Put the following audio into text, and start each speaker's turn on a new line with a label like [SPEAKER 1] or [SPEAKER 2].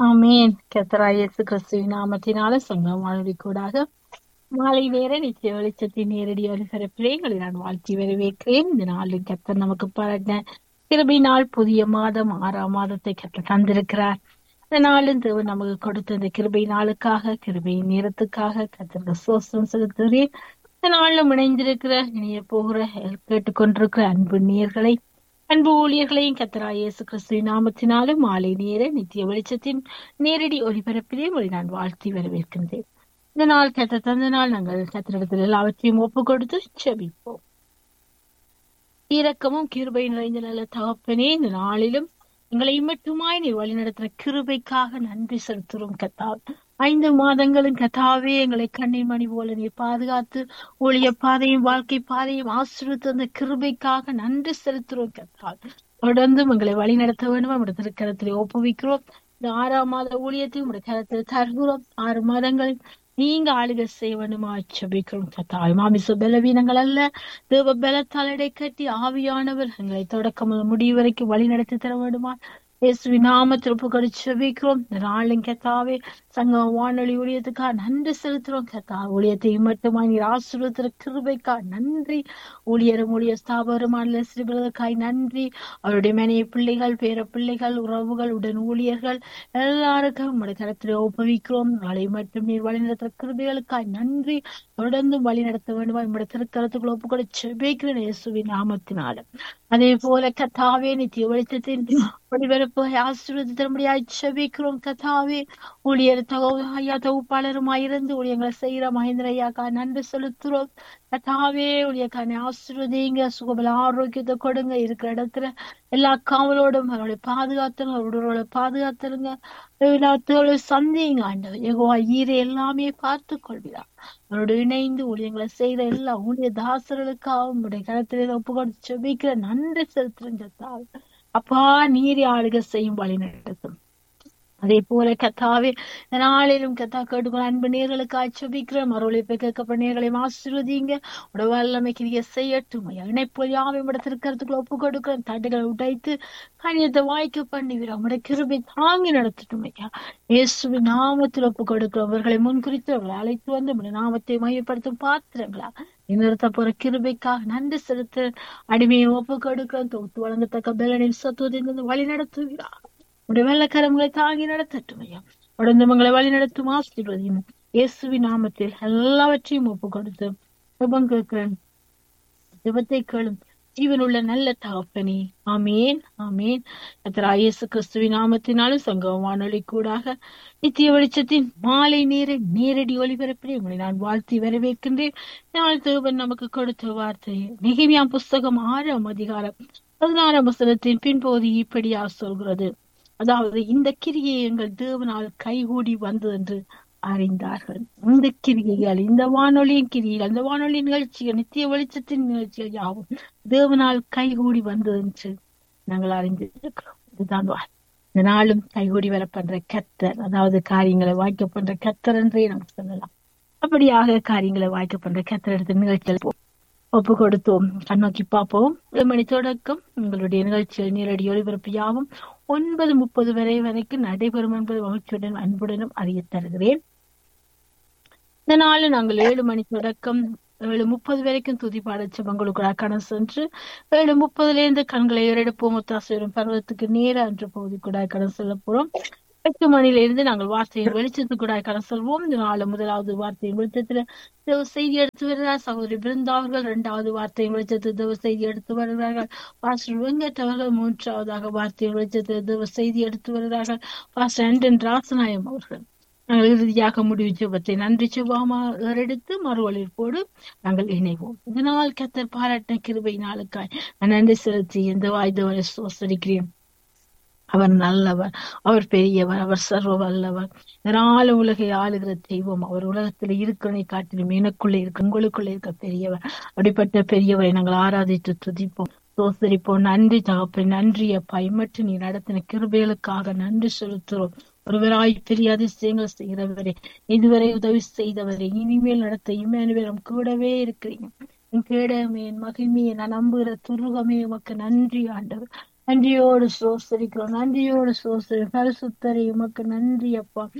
[SPEAKER 1] ஆமென் கர்த்தராகிய இயேசு கிறிஸ்துவின் நாமத்தினால சங்கம் வானொலி கூடாக மாலை நேர நிச்சய வெளிச்சத்தின் நேரடி ஒலிபரப்பிலே உங்களை நான் வாழ்த்தி வரவேற்கிறேன் இந்த நாளில் கர்த்தர் நமக்கு பாராட்டின கிருபை நாள் புதிய மாதம் ஆறாம் மாதத்தை கர்த்தர் தந்திருக்கிறார் இந்த நாளும் தேவன் நமக்கு கொடுத்த இந்த கிருபை நாளுக்காக கிருபையின் நேரத்துக்காக கர்த்தருக்கு சோசம் செலுத்துகிறேன் இந்த நாளிலும் இணைந்திருக்கிற இணைய போகிற கேட்டுக்கொண்டிருக்கிற அன்பு நேர்களை அன்பு ஊழியர்களையும் கத்தராய் இயேசு கிறிஸ்துவின் நாமத்தினாலும் மாலை நேர நித்திய வெளிச்சத்தின் நேரடி ஒளிபரப்பிலே உங்களை நான் வாழ்த்தி வரவேற்கின்றேன் இந்த நாள் கத்த தந்த நாள் நாங்கள் கத்திரிடத்தில் எல்லாவற்றையும் ஒப்பு கொடுத்து செபிப்போம் இரக்கமும் கிருபை நிறைந்த நல்ல தகப்பனே இந்த நாளிலும் எங்களை மட்டுமாய் நீ வழிநடத்துற கிருபைக்காக நன்றி செலுத்துறோம் கத்தால் ஐந்து மாதங்களும் கத்தாவே எங்களை கண்ணீர் மணி போல நீ பாதுகாத்து ஒளிய பாதையும் வாழ்க்கை பாதையும் ஆசிரியத்து அந்த கிருபைக்காக நன்றி செலுத்துறோம் கத்தால் தொடர்ந்து எங்களை வழி நடத்த வேண்டும் நம்முடைய திருக்கரத்தில் ஒப்புவிக்கிறோம் இந்த ஆறாம் மாத ஊழியத்தை உடைய கரத்தில் தருகிறோம் ஆறு மாதங்களில் நீங்க ஆளுகை செய்ய வேண்டுமா ஜெபிக்கிறோம் கத்தாய் மாமிச பலவீனங்கள் அல்ல தேவ பலத்தால் இடை கட்டி ஆவியானவர் எங்களை தொடக்கம் முதல் முடிவு வரைக்கும் வழி நடத்தி தர வேண்டுமா இயேசுவி நாமத்தில் ஒப்பு கொடுத்து ஜெபிக்கிறோம் இந்த நாளின் கத்தாவே சங்கம் வானொலி ஊழியத்துக்காக நன்றி செலுத்துறோம் கத்தா ஊழியத்தை மட்டுமா நீர் ஆசீர்வதிக்கிற கிருபைக்கா நன்றி ஊழியரும் ஊழிய ஸ்தாபகருமான ஸ்ரீபிரதக்காய் நன்றி அவருடைய மனைவி பிள்ளைகள் பேர பிள்ளைகள் உறவுகள் உடன் ஊழியர்கள் எல்லாருக்கும் உடைய கரத்திலே ஒப்புவிக்கிறோம் நாளை மட்டும் நீர் வழிநடத்துற கிருபைகளுக்காய் நன்றி தொடர்ந்து வழி நடத்த வேண்டுமா நம்முடைய திருக்கரத்துக்குள்ள ஒப்பு கூட செபிக்கிறேன் இயேசுவின் நாமத்தினால அதே போல கத்தாவே நித்திய வெளிச்சத்தின் ஒளிபரப்பு ஆசீர்வதி தரும்படியாய் செபிக்கிறோம் கத்தாவே ஊழியர் தகவ ஐயா தொகுப்பாளருமாயிருந்து ஊழியங்களை செய்யற மகேந்திர ஐயாக்கா நன்றி செலுத்துறோம் கத்தாவே ஊழியக்கான ஆசீர்வதிங்க சுகபல ஆரோக்கியத்தை கொடுங்க இருக்கிற இடத்துல எல்லா காவலோடும் அவருடைய பாதுகாத்துங்க அவரோட பாதுகாத்துருங்க எல்லாத்தோட சந்திங்க ஆண்டவர் எகோவா ஈரை எல்லாமே பார்த்து கொள்கிறார் அவரோட இணைந்து ஊழியங்களை செய்யற எல்லா ஊழிய தாசர்களுக்காகவும் உடைய கருத்தில் ஒப்பு கொடுத்து செபிக்கிற நன்றி செலுத்துறேன் கத்தாவே அப்பா நீரி ஆளுக செய்யும் வழி நடத்தும் அதே போல கத்தாவே நாளிலும் கத்தா கேட்டுக்கொள்ள அன்பு நேர்களுக்கு ஆட்சேபிக்கிற மறுவழிப்பை கேட்கப்பட்ட நேர்களையும் ஆசீர்வதிங்க உட வல்லமை கிரிய செய்யட்டும் இணைப்பு யாவையும் இடத்திற்கிறதுக்குள்ள ஒப்பு கொடுக்கிறேன் தட்டுகளை உடைத்து கணியத்தை வாய்க்க பண்ணி உடைய கிருபை தாங்கி நடத்தட்டும் ஐயா இயேசுவின் நாமத்தில் ஒப்பு கொடுக்கிறோம் அவர்களை முன்குறித்து அவர்களை அழைத்து வந்து உடைய நாமத்தை மையப்படுத்தும் பாத்திரங்களா நிறுத்த போற கிருபைக்காக நன்றி செலுத்த அடிமையை ஒப்பு கொடுக்கிறோம் தொகுத்து வழங்கத்தக்க பலனின் சத்துவத்தை வழி நடத்துகிறார் உடைய வெள்ளக்கரங்களை தாங்கி நடத்தட்டும் ஐயா உடந்து மங்களை வழி நடத்தும் ஆசீர்வதியும் இயேசுவின் நாமத்தில் எல்லாவற்றையும் ஒப்பு கொடுத்து ஜெபம் கேட்கிறேன் ஜெபத்தை கேளும் ஜீவனுள்ள நல்ல தகப்பனே ஆமேன் ஆமேன் அத்தரா இயேசு கிறிஸ்துவின் நாமத்தினாலும் சங்கம் வானொலி கூடாக நித்திய வெளிச்சத்தின் மாலை நேர நேரடி ஒளிபரப்பிலே உங்களை நான் வாழ்த்தி வரவேற்கின்றேன் நாள் தேவன் நமக்கு கொடுத்த வார்த்தை நெகிமியாம் புஸ்தகம் ஆறாம் அதிகாரம் பதினாறாம் வசனத்தின் பின்போது இப்படியா சொல்கிறது அதாவது இந்த கிரியை எங்கள் தேவனால் கைகூடி வந்தது என்று அறிந்தார்கள் இந்த கிரிகைகள் இந்த வானொலியின் கிரிகள் அந்த வானொலி நிகழ்ச்சிகள் நித்திய வெளிச்சத்தின் நிகழ்ச்சிகள் யாவும் தேவனால் கைகூடி வந்தது என்று நாங்கள் அறிந்திருக்கிறோம் இதுதான் இந்த நாளும் கைகூடி வர பண்ற கத்தர் அதாவது காரியங்களை வாய்க்க பண்ற கத்தர் என்றே நம்ம சொல்லலாம் அப்படியாக காரியங்களை வாய்க்க பண்ற கத்தர் எடுத்த நிகழ்ச்சிகள் ஒப்பு கொடுத்தோம் கண்ணோக்கி பார்ப்போம் ஏழு மணி தொடக்கம் உங்களுடைய நிகழ்ச்சிகள் நேரடி ஒளிபரப்பு யாவும் ஒன்பது முப்பது வரை வரைக்கும் நடைபெறும் என்பது மகிழ்ச்சியுடன் அன்புடனும் அறிய தருகிறேன் இந்த நாள் நாங்கள் ஏழு மணி தொடக்கம் ஏழு முப்பது வரைக்கும் துதி பாடச்சு பங்களுக்கு கணம் சென்று ஏழு முப்பதுல இருந்து கண்களை ஏறெடுப்போம் முத்தாசுவரும் பருவத்துக்கு நேர அன்று பகுதி கூட கடன் செல்ல போறோம் எட்டு மணில இருந்து நாங்கள் வார்த்தையின் வெளிச்சத்துக்கு கூட கடன் செல்வோம் இந்த நாலு முதலாவது வார்த்தையின் வெளிச்சத்துல தேவ செய்தி எடுத்து வருகிறார் சகோதரி பிருந்தா அவர்கள் இரண்டாவது வார்த்தையின் வெளிச்சத்தில் தேவ செய்தி எடுத்து வருகிறார்கள் பாஸ்டர் வெங்கட் அவர்கள் மூன்றாவதாக வார்த்தையின் வெளிச்சத்தில் தேவ செய்தி எடுத்து வருகிறார்கள் பாஸ்டர் ஆண்டன் ராசநாயம் அவர்கள் நாங்கள் இறுதியாக முடிவு ஜெபத்தை நன்றி செவ்வாமா எடுத்து மறுவழிப்போடு நாங்கள் இணைவோம் இதனால் கத்தர் பாராட்டின கிருபை நாளுக்காய் நான் நன்றி செலுத்தி இந்த வாய்ந்தவரை சோசரிக்கிறேன் அவர் நல்லவர் அவர் பெரியவர் அவர் சர்வ வல்லவர் இதனால உலகை ஆளுகிற தெய்வம் அவர் உலகத்துல இருக்கிறனை காட்டிலும் எனக்குள்ளே இருக்க உங்களுக்குள்ளே இருக்க பெரியவர் அப்படிப்பட்ட பெரியவரை நாங்கள் ஆராதித்து துதிப்போம் சோசரிப்போம் நன்றி தகப்பை நன்றி அப்பா இம்மட்டு நீ நடத்தின கிருபைகளுக்காக நன்றி செலுத்துறோம் ஒருவராய் பெரிய அதிசயங்கள் செய்கிறவரே இதுவரை உதவி செய்தவரே இனிமேல் நடத்த இமேனுவேலும் கூடவே இருக்கிறீங்க என் கேடமே என் மகிமையை நான் நம்புகிற துருகமே உமக்கு நன்றி ஆண்டவர் நன்றியோடு சோசரிக்கிறோம் நன்றியோடு சோசரி பரிசுத்தரை உமக்கு நன்றி அப்பா